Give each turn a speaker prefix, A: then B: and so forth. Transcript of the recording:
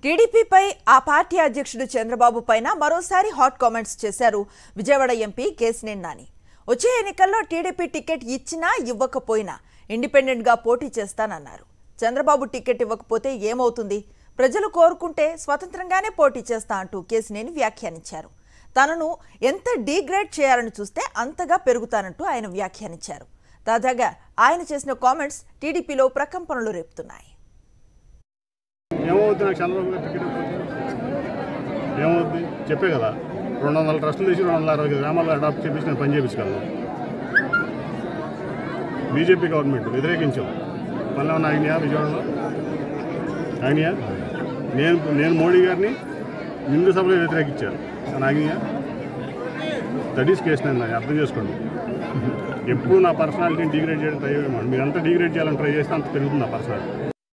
A: టీడీపీపై ఆ పార్టీ అధ్యక్షుడు చంద్రబాబు పైన మరోసారి హాట్ కామెంట్స్ చేశారు విజయవాడ ఎంపీ కేసినేని నాని వచ్చే ఎన్నికల్లో టీడీపీ టికెట్ ఇచ్చినా ఇవ్వకపోయినా ఇండిపెండెంట్ గా పోటీ చేస్తానన్నారు చంద్రబాబు టికెట్ ఇవ్వకపోతే ఏమవుతుంది ప్రజలు కోరుకుంటే స్వతంత్రంగానే పోటీ చేస్తా అంటూ కేసినేని వ్యాఖ్యానించారు తనను ఎంత డీగ్రేడ్ చేయాలని చూస్తే అంతగా పెరుగుతానంటూ ఆయన వ్యాఖ్యానించారు తాజాగా ఆయన చేసిన కామెంట్స్ టీడీపీలో ప్రకంపనలు రేపుతున్నాయి
B: ఏమవుద్ది నాకు చంద్రబాబు గారు టికెట్ ఇవ్వకపోతే? ఏమవుద్ది చెప్పే కదా రెండు వందల ట్రస్టులు తీసి రెండు వందల అరవై గ్రామాల్లో అడాప్ట్ చేపించి నేను పని చేయించగలను బీజేపీ గవర్నమెంట్ వ్యతిరేకించాం పనులు ఏమన్నా అయినాయా విజయవాడలో అయినాయా నేను నేను మోడీ గారిని నిండు సభలో వ్యతిరేకించాను కానీ ఆగినాయా దట్ ఈస్ కేసు నేను అర్థం చేసుకోండి ఎప్పుడు నా పర్సనాలిటీని డిగ్రేడ్ చేయడం ట్రై చేయమని మీరు అంతా డిగ్రేడ్ చేయాలని ట్రై చేస్తే అంత పెరుగుతుంది నా పర్సనాలిటీ